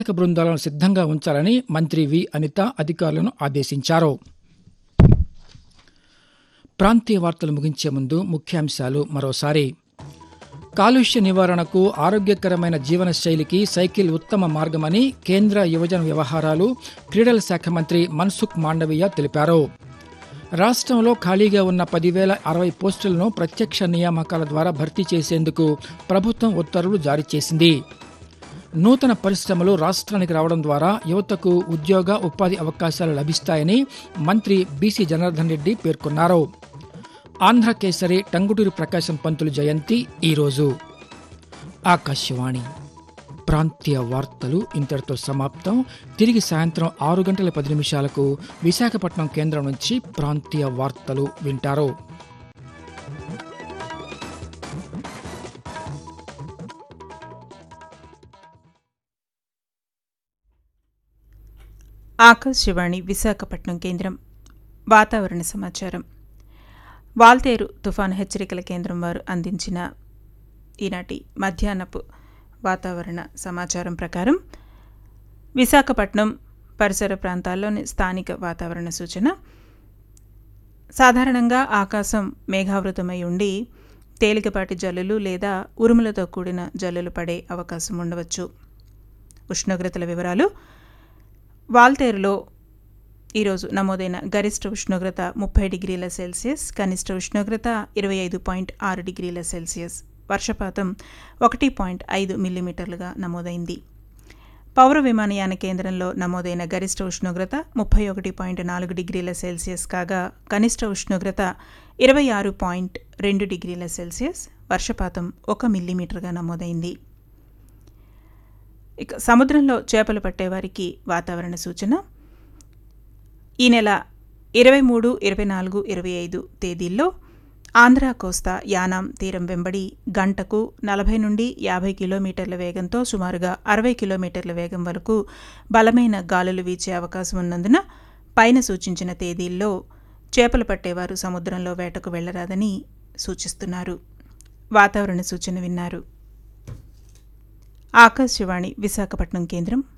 సహాయక బృందాలను సిద్ధంగా ఉంచాలని మంత్రి వి అనిత అధికారులను ఆదేశించారు ప్రాంతీయ వార్తలు ముగించే ముందు ముఖ్యాంశాలు మరోసారి కాలుష్య నివారణకు ఆరోగ్యకరమైన జీవనశైలికి సైకిల్ ఉత్తమ మార్గమని కేంద్ర యువజన వ్యవహారాలు క్రీడల శాఖ మంత్రి మన్సుఖ్ మాండవీయ తెలిపారు రాష్ట్రంలో ఖాళీగా ఉన్న పదివేల అరవై పోస్టులను ప్రత్యక్ష నియామకాల ద్వారా భర్తీ చేసేందుకు ప్రభుత్వం ఉత్తర్వులు జారీ చేసింది నూతన పరిశ్రమలు రాష్ట్రానికి రావడం ద్వారా యువతకు ఉద్యోగ ఉపాధి అవకాశాలు లభిస్తాయని మంత్రి బీసీ జనార్దన్ రెడ్డి పేర్కొన్నారు ఆంధ్ర కేసరి టంగుటూరి ప్రకాశం పంతులు జయంతి ఈరోజు ఆకాశవాణి ప్రాంతీయ వార్తలు ఇంతటితో సమాప్తం తిరిగి సాయంత్రం ఆరు గంటల పది నిమిషాలకు విశాఖపట్నం కేంద్రం నుంచి ప్రాంతీయ వార్తలు వింటారు ఆకాశవాణి విశాఖపట్నం కేంద్రం వాతావరణ సమాచారం వాల్తేరు తుఫాను హెచ్చరికల కేంద్రం వారు అందించిన ఈనాటి మధ్యాహ్నపు వాతావరణ సమాచారం ప్రకారం విశాఖపట్నం పరిసర ప్రాంతాల్లోని స్థానిక వాతావరణ సూచన సాధారణంగా ఆకాశం మేఘావృతమై ఉండి తేలికపాటి జల్లులు లేదా ఉరుములతో కూడిన జల్లులు పడే అవకాశం ఉండవచ్చు ఉష్ణోగ్రతల వివరాలు వాల్తేరులో ఈరోజు నమోదైన గరిష్ట ఉష్ణోగ్రత ముప్పై డిగ్రీల సెల్సియస్ కనిష్ట ఉష్ణోగ్రత ఇరవై ఐదు పాయింట్ ఆరు డిగ్రీల సెల్సియస్ వర్షపాతం ఒకటి పాయింట్ ఐదు మిల్లీమీటర్లుగా నమోదైంది పౌర విమానయాన కేంద్రంలో నమోదైన గరిష్ట ఉష్ణోగ్రత ముప్పై ఒకటి పాయింట్ నాలుగు డిగ్రీల సెల్సియస్ కాగా కనిష్ట ఉష్ణోగ్రత ఇరవై ఆరు పాయింట్ రెండు డిగ్రీల సెల్సియస్ వర్షపాతం ఒక మిల్లీమీటర్గా నమోదైంది ఇక సముద్రంలో చేపలు పట్టేవారికి వాతావరణ సూచన ఈ నెల ఇరవై మూడు ఇరవై నాలుగు ఇరవై ఐదు తేదీల్లో ఆంధ్ర కోస్తా యానాం తీరం వెంబడి గంటకు నలభై నుండి యాభై కిలోమీటర్ల వేగంతో సుమారుగా అరవై కిలోమీటర్ల వేగం వరకు బలమైన గాలులు వీచే అవకాశం ఉన్నందున పైన సూచించిన తేదీల్లో చేపలు పట్టేవారు సముద్రంలో వేటకు వెళ్లరాదని సూచిస్తున్నారు వాతావరణ సూచన విన్నారు ఆకాశవాణి విశాఖపట్నం కేంద్రం